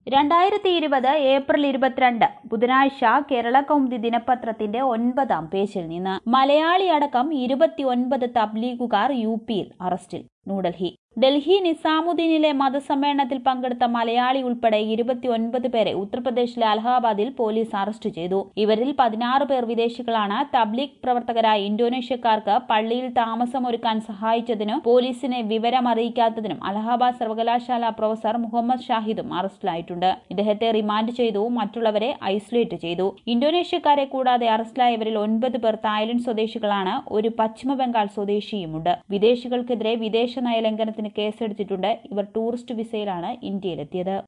രണ്ടായിരത്തി ഇരുപത് ഏപ്രിൽ ഇരുപത്തിരണ്ട് ബുധനാഴ്ച കേരള കൗമുദി ദിനപത്രത്തിന്റെ ഒൻപതാം പേജിൽ നിന്ന് മലയാളി അടക്കം ഇരുപത്തിയൊൻപത് തബ്ലീഗുകാർ യു പിയിൽ അറസ്റ്റിൽ ന്യൂഡൽഹി ഡൽഹി നിസാമുദ്ദീനിലെ മതസമ്മേളനത്തിൽ പങ്കെടുത്ത മലയാളി ഉൾപ്പെടെ ഇരുപത്തിയൊൻപത് പേരെ ഉത്തർപ്രദേശിലെ അലഹാബാദിൽ പോലീസ് അറസ്റ്റ് ചെയ്തു ഇവരിൽ പതിനാറ് പേർ വിദേശികളാണ് തബ്ലീഗ് പ്രവർത്തകരായ ഇന്തോനേഷ്യക്കാർക്ക് പള്ളിയിൽ താമസമൊരുക്കാൻ സഹായിച്ചതിനും പോലീസിനെ വിവരമറിയിക്കാത്തതിനും അലഹാബാദ് സർവകലാശാല പ്രൊഫസർ മുഹമ്മദ് ഷാഹിദും അറസ്റ്റിലായിട്ടുണ്ട് ഇദ്ദേഹത്തെ റിമാൻഡ് ചെയ്തു മറ്റുള്ളവരെ ഐസൊലേറ്റ് ചെയ്തു ഇന്തോനേഷ്യക്കാരെ കൂടാതെ അറസ്റ്റിലായവരിൽ ഒൻപത് പേർ തായ്ലൻഡ് സ്വദേശികളാണ് ഒരു പശ്ചിമബംഗാൾ സ്വദേശിയുമുണ്ട് വിദേശികൾക്കെതിരെ വിദേശ നയലംഘനത്തിന് കേസെടുത്തിട്ടുണ്ട് ഇവർ ടൂറിസ്റ്റ് വിസയിലാണ് ഇന്ത്യയിലെത്തിയത്